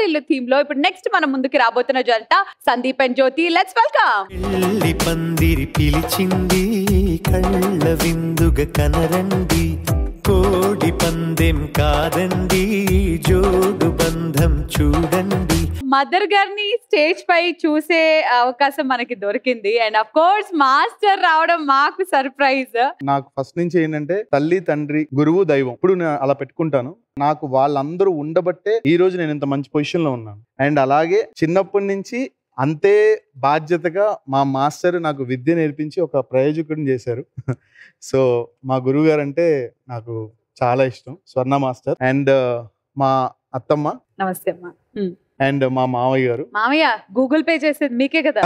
ఇల్లు థీమ్ లో ఇప్పుడు నెక్స్ట్ మనం ముందుకు రాబోతున్న జంట Sandeep and Jyothi let's welcome పెళ్లి పందిరి పిలిచింది కళ్ళ విందుగ కనరండి కోడి పందెం కాదండి జోడు బంధం చూడండి మదర్ గారిని స్టేజ్ పై చూసే అవకాశం మనకి దొరికింది అండ్ అఫ్ కోర్స్ మాస్టర్ రావడం మాకు సర్ప్రైజ్ నాకు ఫస్ట్ నుంచి ఏంటంటే తల్లి తండ్రి గురువు దైవం ఇప్పుడు నేను అలా పెట్టుకుంటాను నాకు వాళ్ళందరూ ఉండబట్టే ఈ రోజు నేను ఇంత మంచి పొజిషన్ లో ఉన్నాను అండ్ అలాగే చిన్నప్పటి నుంచి అంతే బాధ్యతగా మా మాస్టర్ నాకు విద్య నేర్పించి ఒక ప్రయోజకుడిని చేశారు సో మా గురువు గారు అంటే నాకు చాలా ఇష్టం స్వర్ణ మాస్టర్ అండ్ మా అత్తమ్మ నమస్తే అమ్మా అండ్ మా మావయ్య గారు మామయ్య గూగుల్ పే చేసేది మీకే కదా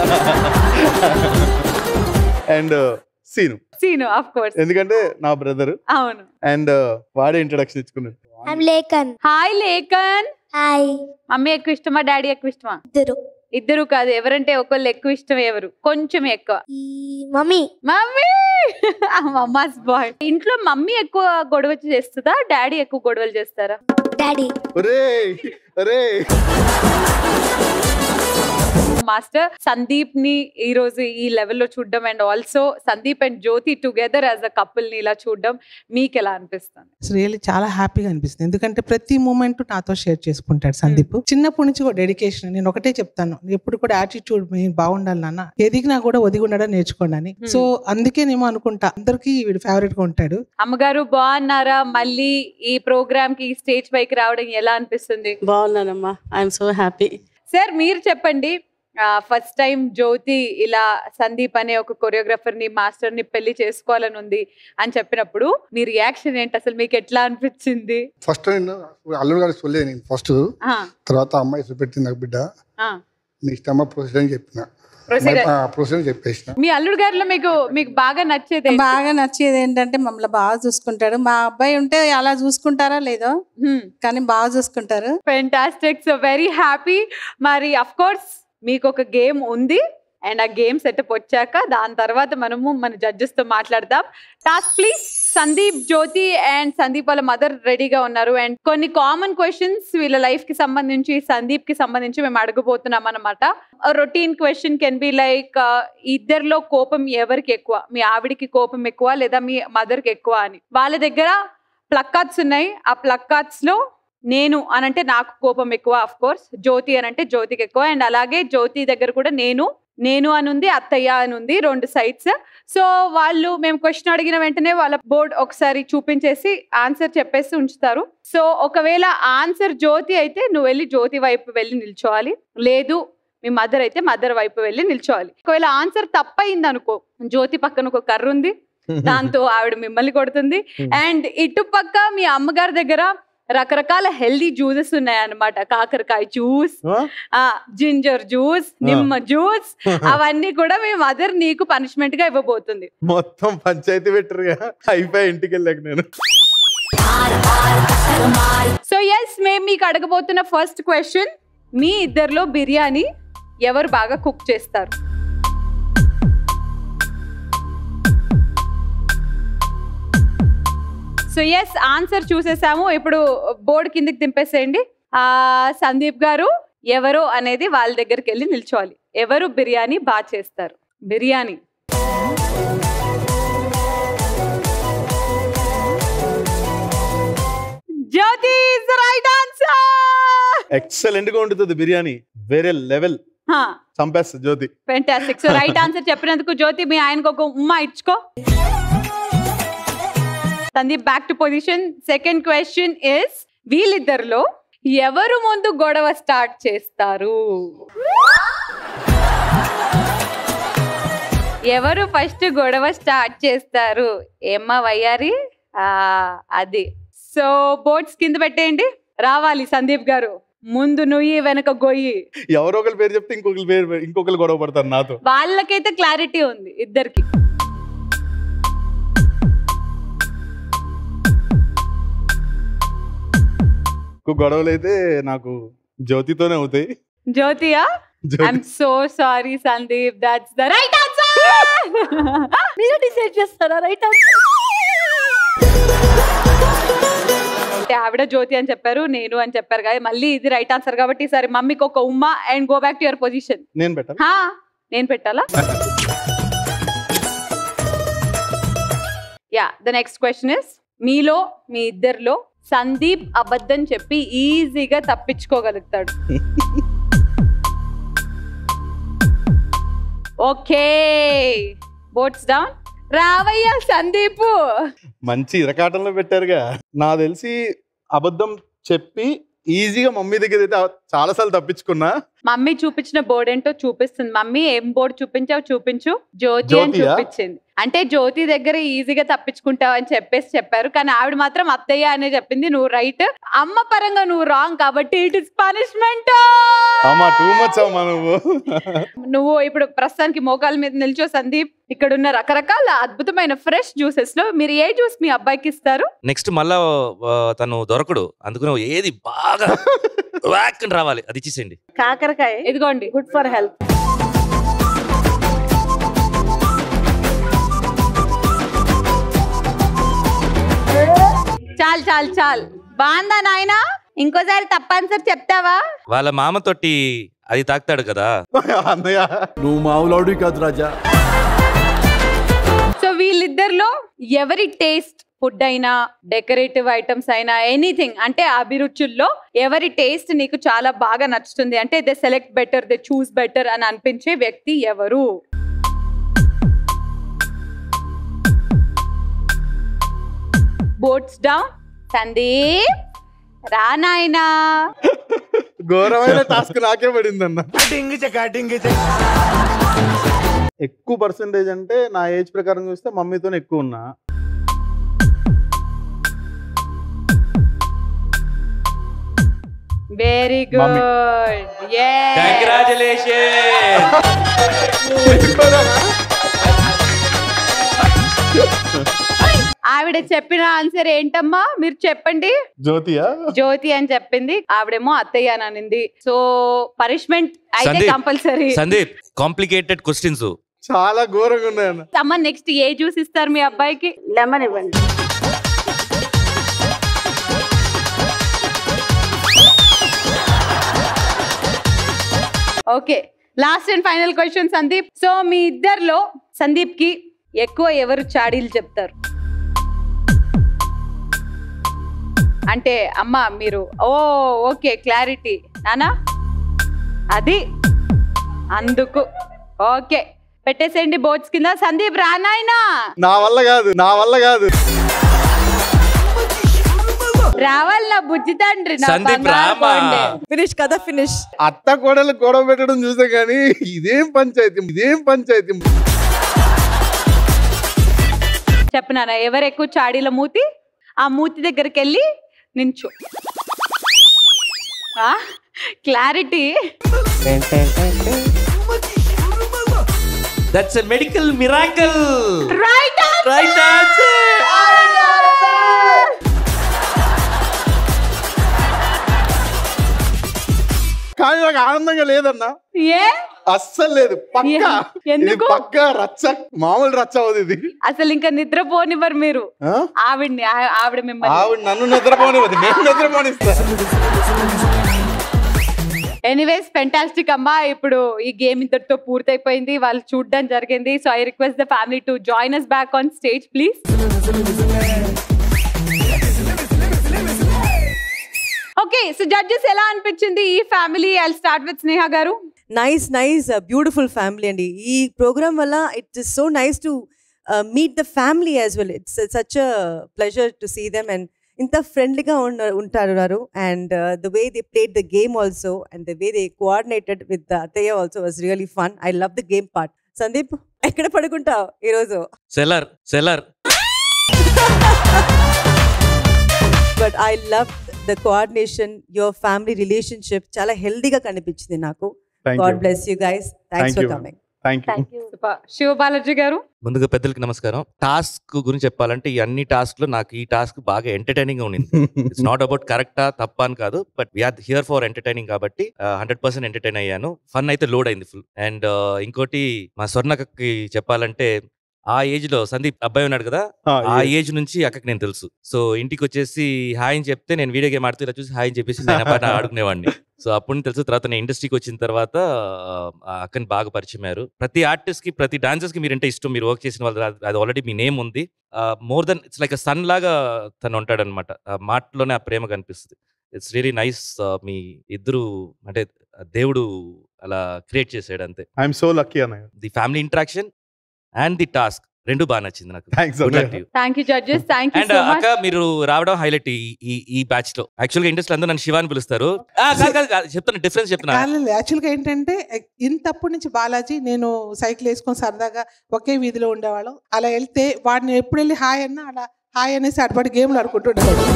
అండ్ సీను సీను ఆఫ్ కోర్స్ ఎందుకంటే నా బ్రదర్ అవును అండ్ వాడే ఇంట్రడక్షన్ ఇచ్చుకున్నాడు I'm Lekhan hi Lekhan hi mummy ఎక్కువ ఇష్టమా డాడీ ఎక్కువ ఇష్టమా ఇద్దరు ఇద్దరు కాదు ఎవరంటే ఒకళ్ళు ఎక్కువ ఇష్టం ఎవరు కొంచెం ఎక్కువ ఈ మమ్మీ మమ్మీ మమ్మాస్ బాయ్ ఇంట్లో మమ్మీ ఎక్కువ గొడవ చేస్తుందా డాడీ ఎక్కువ గొడవలు చేస్తారా డాడీ ఒరే ఒరే మాస్టర్ సందీప్ ని ఈ రోజు ఈ లెవెల్లో చూడడం and also Sandeep and Jyothi together as a couple ని ఇలా చూడడం మీకు ఎలా అనిపిస్తుంది రియల్లీ చాలా హ్యాపీగా అనిపిస్తుంది ఎందుకంటే ప్రతి మూమెంట్ నాతో షేర్ చేసుకుంటాడు సందీప్ చిన్నప్పటి నుంచి కూడా డెడికేషన్ నేను ఒకటే చెప్తాను ఎప్పుడు కూడా యాటిట్యూడ్ బాగుండాలి నాన్న ఎదిగినా కూడా ఒదిగి ఉండడం నేర్చుకోండి అని Hmm. సో అందుకేనేమో అనుకుంటా అందరికీ వీడు ఫేవరెట్ గా ఉంటాడు అమ్మగారు బాగున్నారా మళ్ళీ ఈ ప్రోగ్రామ్ కి స్టేజ్ పైకి రావడం ఎలా అనిపిస్తుంది బాగున్నానమ్మా ఐఎమ్ సో హ్యాపీ సార్ మీరు చెప్పండి ఫస్ట్ టైం జ్యోతి ఇలా సందీప్ అనే ఒక కొరియోగ్రాఫర్ ని మాస్టర్ ని పెళ్లి చేసుకోవాలని ఉంది అని చెప్పినప్పుడు మీ రియాక్షన్ ఏంటి అసలు మీకు ఎట్లా అనిపించింది ఫస్ట్ నేను అల్లుడు గారికి చూడలేదు నేను ఫస్ట్ ఆ, తర్వాత అమ్మాయి చూపెట్టింది నాకు బిడ్డ ఆ, నీ ఇష్టమా ప్రొసీజర్ అని చెప్పిన Procedure. ప్రొసీజర్ చెప్పేసిన మీ అల్లుడు గారిలో మీకు మీకు బాగా నచ్చేది ఏంటి? బాగా నచ్చేది ఏంటంటే మమ్మల్ని బాగా చూసుకుంటాడు మా అబ్బాయి ఉంటే అలా చూసుకుంటారా లేదో హ్మ్. కానీ బాగా చూసుకుంటారు ఫెంటాస్టిక్ సో వెరీ హ్యాపీ మరి అఫ్ కోర్స్ మీకు ఒక గేమ్ ఉంది అండ్ ఆ గేమ్ సెటప్ వచ్చాక దాని తర్వాత మనము మన జడ్జెస్ తో మాట్లాడదాం task please Sandeep Jyothi and Sandeep వాళ్ళ మదర్ రెడీగా ఉన్నారు అండ్ కొన్ని కామన్ క్వశ్చన్స్ వీళ్ళ లైఫ్ కి సంబంధించి సందీప్ కి సంబంధించి మేము అడగబోతున్నాం అనమాట routine question can be like ఇద్దరిలో కోపం ఎవరికి ఎక్కువ మీ ఆవిడికి కోపం ఎక్కువ లేదా మీ మదర్ కి ఎక్కువ అని వాళ్ళ దగ్గర ప్లక్కార్డ్స్ ఉన్నాయి ఆ ప్లక్కార్డ్స్ లో నేను అనంటే నాకు కోపం ఎక్కువ అఫ్ కోర్స్ జ్యోతి అనంటే జ్యోతికి ఎక్కువ అండ్ అలాగే జ్యోతి దగ్గర కూడా నేను నేను అని ఉంది అత్తయ్య అని ఉంది రెండు సైడ్స్ సో వాళ్ళు మేము క్వశ్చన్ అడిగిన వెంటనే వాళ్ళ బోర్డ్ ఒకసారి చూపించేసి ఆన్సర్ చెప్పేసి ఉంచుతారు సో ఒకవేళ ఆన్సర్ జ్యోతి అయితే నువ్వు వెళ్ళి జ్యోతి వైపు వెళ్ళి నిల్చోవాలి లేదు మీ మదర్ అయితే మదర్ వైపు వెళ్ళి నిల్చోవాలి ఒకవేళ ఆన్సర్ తప్పయింది అనుకో జ్యోతి పక్కన ఒక కర్ర ఉంది దాంతో ఆవిడ మిమ్మల్ని కొడుతుంది అండ్ ఇటు పక్క మీ అమ్మగారి దగ్గర రకరకాల హెల్దీ జ్యూసెస్ ఉన్నాయన్నమాట కాకరకాయ జ్యూస్ ఆ జింజర్ జ్యూస్ నిమ్మ జ్యూస్ అవన్నీ కూడా మీ మదర్ నీకు పనిష్మెంట్ గా ఇవ్వబోతుంది మొత్తం పంచాయతీ పెట్టరుగా అయిపోయి ఇంటికి వెళ్ళాక నేను సో ఎస్ మేము మీకు అడగబోతున్న ఫస్ట్ క్వశ్చన్ మీ ఇద్దరిలో బిర్యానీ ఎవరు బాగా కుక్ చేస్తారు సో ఎస్ ఆన్సర్ చూసేసాము ఇప్పుడు బోర్డు కిందకి దింపేసేయండి ఆ సందీప్ గారు ఎవరు అనేది వాళ్ళ దగ్గరికి వెళ్ళి నిల్చోవాలి ఎవరు బిర్యానీ బాగా చేస్తారు biryani Jyothi right answer excellent గా ఉంటుంది బిర్యానీ వేరే లెవెల్ చంపేస్తా Jyothi fantastic so right answer చెప్పినందుకు జ్యోతి మీ ఆయనకు ఒక ఉమ్మ ఇచ్చుకో Sandeep back to position second question is వీళ్ళిద్దరిలో ఎవరు ముందు గొడవ స్టార్ట్ చేస్తారు ఎవరు ఫస్ట్ గొడవ స్టార్ట్ చేస్తారు ఏమ్మా వయ్యారి ఆ, అది సో బోర్డ్స్ కింద పెట్టేయండి రావాలి సందీప్ గారు ముందు నుయ్యి వెనక గొయ్యి ఎవరో ఒకరి పేరు చెప్తే ఇంకొకరి పేరు ఇంకొకరు గొడవ పడతారు నాతో వాళ్ళకైతే క్లారిటీ ఉంది ఇద్దరికి ఇంకో గొడవలు అయితే నాకు జ్యోతితోనే అవుతాయి జ్యోతియా Jyothi I'm so sorry Sandeep that's the right answer మీరు డిసైడ్ చేస్తారా రైట్ అంటే ఆవిడ జ్యోతి అని చెప్పారు నేను అని చెప్పారు కదా మళ్ళీ ఇది రైట్ ఆన్సర్ కాబట్టి ఈసారి మమ్మీకి ఒక ఉమ్మ and go back to your position నేను పెట్టాను హా నేను పెట్టాలా yeah the next question is మీలో మీ ఇద్దరిలో సందీప్ అబద్ధం చెప్పి ఈజీగా తప్పించుకోగలుగుతాడు ఓకే బోట్స్ డౌన్ రావయ్యా సందీప్ మంచి ఇరకాటంలో పెట్టారుగా నాకు తెలిసి అబద్ధం చెప్పి ఈజీగా మమ్మీ దగ్గర అయితే చాలా సార్లు తప్పించుకున్నా మమ్మీ చూపించిన బోర్డు ఏంటో చూపిస్తుంది మమ్మీ ఏం బోర్డు చూపించావు చూపించు జ్యోతి అని జ్యోతియా? చూపించింది అంటే జ్యోతి దగ్గర ఈజీగా తప్పించుకుంటావు అని చెప్పేసి చెప్పారు కానీ ఆవిడ మాత్రం అత్తయ్య అనే చెప్పింది నువ్వు రైట్ అమ్మ పరంగా నువ్వు రాంగ్ కాబట్టి ఇట్ ఇస్ పనిష్మెంట్ అమ్మా టూ మచ్ అమ్మా నువ్వు నువ్వు ఇప్పుడు ప్రస్తుతానికి మోకాల మీద నిల్చో సందీప్ ఇక్కడ ఉన్న రకరకాల అద్భుతమైన ఫ్రెష్ జ్యూసెస్ లో మీరు ఏ జ్యూస్ మీ అబ్బాయికి ఇస్తారు నెక్స్ట్ మళ్ళా ఆ, తను దొరకడు అందుకని ఏది బాగా వాక్ అని రావాలి అది ఇచ్చేసేయండి కాకరకాయ ఇదిగోండి గుడ్ ఫర్ హెల్త్ చాలు చాలు చాలు బాగుందా నాయనా ఇంకోసారి తప్పనిసరి చెప్తావా వాళ్ళ మామతోటి అది తాకుతాడు కదా అన్నయ్య నువ్వు మావులాడు కాదు రాజా సో వీళ్ళిద్దరిలో ఎవరి టేస్ట్ ఫుడ్ అయినా డెకరేటివ్ ఐటమ్స్ అయినా ఎనీథింగ్ అంటే అభిరుచుల్లో ఎవరి టేస్ట్ నీకు చాలా బాగా నచ్చుతుంది అంటే they select better they choose better అని అనిపించే వ్యక్తి ఎవరు బోట్స్ డౌన్ సందీప్ రా నాయనా ఘోరమైన టాస్క్ నాకే పడింది అన్న ఎక్కువ పర్సంటేజ్ అంటే నా ఏజ్ ప్రకారం చూస్తే మమ్మీతో ఎక్కువ ఉన్నా వెరీ Mummy. గుడ్ కంగ్రాచులేషన్ ఆవిడ చెప్పిన ఆన్సర్ ఏంటమ్మా మీరు చెప్పండి జ్యోతియా జ్యోతి అని చెప్పింది ఆవిడేమో అత్తయ్య అని అనింది సో పనిష్మెంట్ అయితే Sandeep. Compulsory Sandeep complicated questions చాలా ఘోరంగా ఉన్నాయన్న అమ్మ నెక్స్ట్ ఏ జ్యూస్ ఇస్తారు మీ అబ్బాయికి లెమన్ ఇవ్వండి okay last and final question Sandeep so మీ ఇద్దరిలో సందీప్ కి ఎక్కువ ఎవరు చాడీలు చెప్తారు అంటే అమ్మ మీరు ఓ ఓకే క్లారిటీ నానా అది అందుకు ఓకే పెట్టేసేయండి బోట్స్ కింద సందీప్ రానాయనా నా వల్ల కాదు నా వల్ల కాదు రావాలి నా బుజ్జి తండ్రి నా సందీప్ బంగారు రామా కొండే. ఫినిష్ కదా ఫినిష్ అత్త కోడలు గొడవ పెట్టడం చూసా కానీ ఇదేం పంచాయతీ ఇదేం పంచాయతీ చెప్పనానా ఎవరు ఎక్కువ చాడీల మూతి ఆ మూతి దగ్గరికి వెళ్ళి నించు clarity that's a medical miracle right right answer కానీ నాకు ఆనందంగా లేదన్నా ఏ అస్సలు లేదు పక్క ఏ- ఎందుకు? ఇది పక్క రచ్చ మామూలు రచ్చ అవుతుంది ఇది అసలు ఇంకా నిద్రపోనివ్వరు మీరు ఆ? ఆవిడ్ని ఆ- ఆవిడ మిమ్మల్ని ఆవిడ నన్ను నిద్రపోనివ్వదు నేను నిద్రపోనిస్తా ఎనీవేస్ ఫెంటాస్టిక్ అమ్మా ఇప్పుడు ఈ గేమ్ ఇంతటితో పూర్తయిపోయింది వాళ్ళు చూడడం జరిగింది so I request the family to join us back on stage please okay so judges ఎలా అనిపించింది ఈ family I start with Sneha garu nice nice beautiful family అండి ఈ ప్రోగ్రామ్ వల్ల it is so nice to meet the family as well it's such pleasure to see them and ఇంత ఫ్రెండ్లీగా ఉన్న ఉంటారు and the way they played the game also and the way they coordinated with the అత్తయ్య also was really fun I love the game part Sandeep ఎక్కడ పడుకుంటావు ఈరోజు cellar cellar but I love the coordination your family relationship చాలా హెల్దీగా కనిపించింది నాకు thank God you bless you guys thanks Thank for you. Coming thank you Shiva Balaji garu ముందుగా పెద్దలకి నమస్కారం టాస్క్ గురించి చెప్పాలంటే ఈ అన్ని టాస్క్ లో నాకు ఈ టాస్క్ బాగా ఎంటర్టైనింగ్ గా ఉండింది ఇట్స్ నాట్ అబౌట్ కరెక్టా తప్ప అని కాదు but we are here for entertaining కాబట్టి హండ్రెడ్ పర్సెంట్ ఎంటర్టైన్ అయ్యాను ఫన్ అయితే లోడ్ అయింది ఫుల్ అండ్ ఇంకోటి మా స్వర్ణకకి చెప్పాలంటే ఆ ఏజ్ లో సందీప్ అబ్బాయి ఉన్నాడు కదా ఆ, ఆ yes. ఏజ్ నుంచి అక్కకి నేను తెలుసు సో ఇంటికి వచ్చేసి హాయ్ అని చెప్తే నేను వీడియో గేమ్ ఆడుతూ ఇలా చూసి హాయ్ అని చెప్పేసి నేను పైన ఆడుకునేవాడిని సో అప్పుడు నుంచి తెలుసు తర్వాత నేను ఇండస్ట్రీకి వచ్చిన తర్వాత ఆ అక్కని బాగా పరిచయం అయ్యారు ప్రతి ఆర్టిస్ట్ కి ప్రతి డాన్సర్స్ కి మీరంటే ఇష్టం మీరు వర్క్ చేసిన వాళ్ళు అది- అది ఆల్రెడీ మీ నేమ్ ఉంది more than it's like son లాగా తను ఉంటాడు అనమాట మాటలోనే ఆ ప్రేమ కనిపిస్తుంది ఇట్స్ రియలీ నైస్ మీ ఇద్దరు అంటే ఆ దేవుడు అలా క్రియేట్ చేసాడు అంతే ఐఎమ్ సో లక్కీ అన్నయ్య the family interaction and the task రెండు బాగా నచ్చింది నాకు థ్యాంక్స్ Good luck to అన్నయ్య you. Thank you judges thank you and so అక్క మచ్ మీరు రావడం హైలైట్ ఈ ఈ ఈ బ్యాచ్ లో యాక్చువల్ గా ఇండస్ట్రీ అందరూ నన్ను శివాని పిలుస్తారు ఆ, కాదు, కాదు, కాదు, చెప్తాను డిఫరెన్స్ చెప్తున్నా కాలేదు యాక్చువల్గా ఏంటంటే ఇంతప్పటి నుంచి బాలాజీ నేను సైకిల్ వేసుకొని సరదాగా ఒకే వీధిలో ఉండేవాళ్ళం అలా వెళ్తే వాడిని ఎప్పుడు వెళ్ళి హాయ్ అన్నా అలా హాయ్ అనేసి అటుపడి గేమ్లు ఆడుకుంటుండేవాడు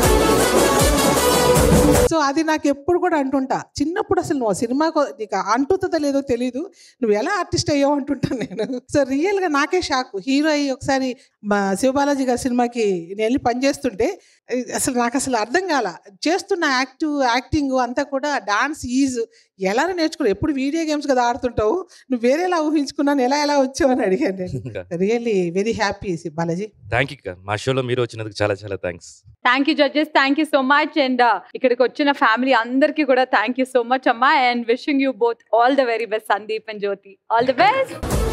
సో అది నాకు ఎప్పుడు కూడా అంటుంటా చిన్నప్పుడు అసలు నువ్వు సినిమాకు నీకు అంటుతుందో లేదో తెలియదు నువ్వు ఎలా ఆర్టిస్ట్ అయ్యావు అంటుంటాను నేను సో రియల్గా నాకే షాక్ హీరో అయ్యి ఒకసారి మా శివబాలాజీ గారి సినిమాకి నేను వెళ్ళి పనిచేస్తుంటే అసలు నాకు అసలు అర్థం కాల చేస్తున్న యాక్టివ్ యాక్టింగ్ అంతా కూడా డాన్స్ ఈజ్ ఎలా నేర్చుకున్నావు ఎప్పుడు వీడియో గేమ్స్ కదా ఆడుతుంటావు నువ్వు వేరేలా ఊహించుకున్నాను ఎలా ఎలా వచ్చావు అని అడిగాను నేను really very happy Balaji thank you మా షోలో మీరు వచ్చినందుకు చాలా చాలా thanks thank you judges thank you so much and ఇక్కడికి వచ్చిన ఫ్యామిలీ అందరికీ కూడా థ్యాంక్ యూ సో మచ్ అమ్మా and wishing you both all the very best Sandeep and Jyothi all the best